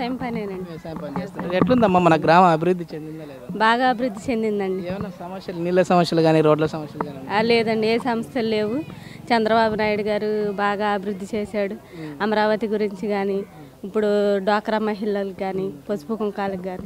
వ్యవసాయం పనేనండి వ్యవసాయం పని చేస్తున్నారు ఎట్లుందమ్మా మన గ్రామం అభివృద్ధి చెందిందా లేదా బాగా అభివృద్ధి చెందిందండి ఏమైనా సమస్యలు నీళ్ళ సమస్యలు కానీ రోడ్ల సమస్యలు కానీ ఆ, లేదండి ఏ సంస్థలు లేవు చంద్రబాబు నాయుడు గారు బాగా అభివృద్ధి చేశాడు అమరావతి గురించి కానీ ఇప్పుడు డ్వాక్రా మహిళలకు కానీ పసుపు కుంకాలకు కానీ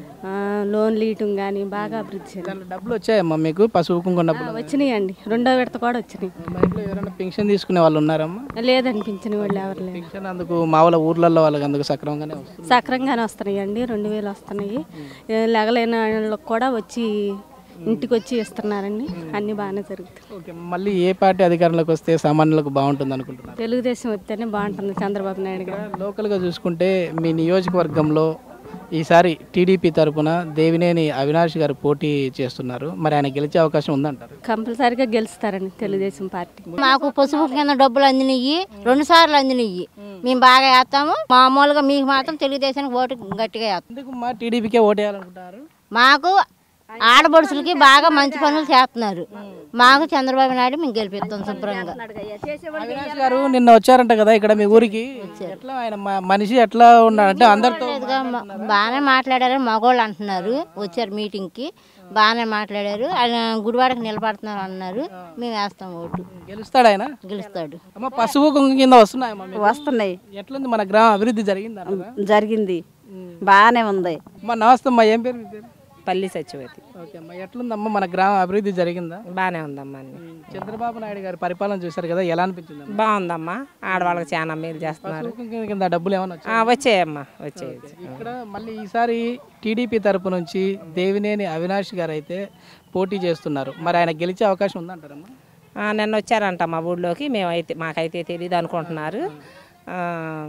లోన్లు ఇయటం కానీ బాగా అభివృద్ధి చేశాడు దాంట్లో డబ్బులు వచ్చాయమ్మా మీకు పసుపు కుంకుమ డబ్బులు వచ్చినాయండి రెండో విడత కూడా వచ్చినాయి మా ఇంట్లో ఎవరైనా పెన్షన్ తీసుకునే వాళ్ళు ఉన్నారమ్మా లేదనిపించిన వాళ్ళు ఎవరు లేరు పెన్షన్ అందుకు మా వాళ్ళ ఊర్లలో వాళ్ళకి అందుకు సక్రమంగానే వస్తుంది సక్రంగానే వస్తున్నాయండి రెండు వేలు వస్తున్నాయి ఏ, లెగలేని వాళ్ళకి కూడా వచ్చి ఇంటికి వచ్చి ఇస్తున్నారండి అన్నీ బాగానే జరుగుతాయి ఓకే మళ్ళీ ఏ పార్టీ అధికారంలోకి వస్తే సామాన్యులకు బాగుంటుంది అనుకుంటున్నారు తెలుగుదేశం వస్తేనే బాగుంటుంది చంద్రబాబు నాయుడు గారు లోకల్గా చూసుకుంటే మీ నియోజకవర్గంలో ఈసారి టీడీపీ తరపున దేవినేని అవినాష్ గారు పోటీ చేస్తున్నారు మరి ఆయన గెలిచే అవకాశం ఉందంటారు కంపల్సరీగా గెలుస్తారండి తెలుగుదేశం పార్టీ మాకు పసుపు కింద డబ్బులు అందినయ్యి రెండు సార్లు అందినయ్యి మేము బాగా వేస్తాము మామూలుగా మీకు మాత్రం తెలుగుదేశానికి ఓటు గట్టిగా వేస్తాం ఎందుకు మా టీడీపీకే ఓటేయాలనుకుంటున్నారు మాకు ఆడబడుసులకి బాగా మంచి పనులు చేస్తున్నారు మాకు చంద్రబాబు నాయుడు మేము గెలిపిస్తాం శుభ్రంగా అవినాష్ గారు నిన్న వచ్చారంట కదా ఇక్కడ మీ ఊరికి ఎట్లా ఆయన మ- మనిషి ఎట్లా ఉన్నాడంటే అందరితో ఇదిగా మ- బాగానే మాట్లాడారు మగోళ్ళు అంటున్నారు వచ్చారు మీటింగ్కి బాగానే మాట్లాడారు ఆయన గుడివాడకి నిలబడుతున్నారు అన్నారు మేము వేస్తాం ఓటు గెలుస్తాడు ఆయన గెలుస్తాడు అమ్మ పసుపు కుంకుమ కింద వస్తున్నాయమ్మా మీకు? వస్తున్నాయి ఎట్లుంది మన గ్రామం అభివృద్ధి జరిగింది జరిగింది బాగానే ఉంది అమ్మా నమస్తే అమ్మా ఏం పేరు మీ పేరు పల్లి సత్యవతి ఓకే అమ్మా ఎట్లుందమ్మా మన గ్రామం అభివృద్ధి జరిగిందా బాగానే ఉందమ్మా అన్ని చంద్రబాబు నాయుడు గారి పరిపాలన చూశారు కదా ఎలా అనిపించింది అమ్మా? బాగుందమ్మా ఆడవాళ్ళకి చాలా మేలు చేస్తున్నారు పసుపు కుంకుమ కింద డబ్బులు ఏమైనా వచ్చాయి ఆ, వచ్చాయమ్మా వచ్చాయి ఇక్కడ మళ్ళీ ఈసారి టీడీపీ తరపు నుంచి దేవినేని అవినాష్ గారు అయితే పోటీ చేస్తున్నారు మరి ఆయన గెలిచే అవకాశం ఉందంటారమ్మా ఆ, నిన్న వచ్చారంట మా ఊళ్ళోకి మేమైతే మాకైతే తెలియదు అనుకుంటున్నారు ఆ,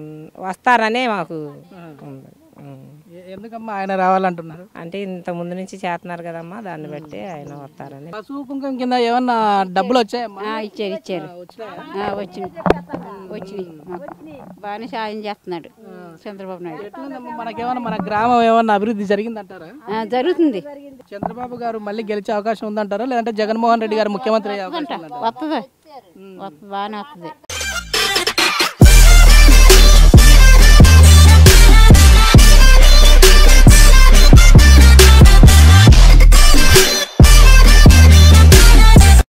వస్తారనే మాకు ఉంది. ఉం. ఎ- ఎందుకమ్మా ఆయన రావాలంటున్నారు అంటే ఇంత ముందు నుంచి చేస్తున్నారు కదమ్మా దాన్ని బట్టి ఆయన వస్తారని పసుపు కుంకుమ కింద ఏమన్నా డబ్బులు వచ్చాయమ్మా ఇచ్చారు ఇచ్చారు వచ్చినాయా? వచ్చినాయి వచ్చినాయి బాగానే సాయం చేస్తున్నాడు చంద్రబాబు నాయుడు ఎట్లుందమ్మా మనకేమన్నా మన గ్రామం ఏమన్నా అభివృద్ధి జరిగిందంటారా ఆ, జరుగుతుంది చంద్రబాబు గారు మళ్ళీ గెలిచే అవకాశం ఉందంటారా లేదంటే జగన్మోహన్ రెడ్డి గారు ముఖ్యమంత్రి అయ్యే అవకాశం ఉందంటారా? వస్తుంది బాగానే వస్తుంది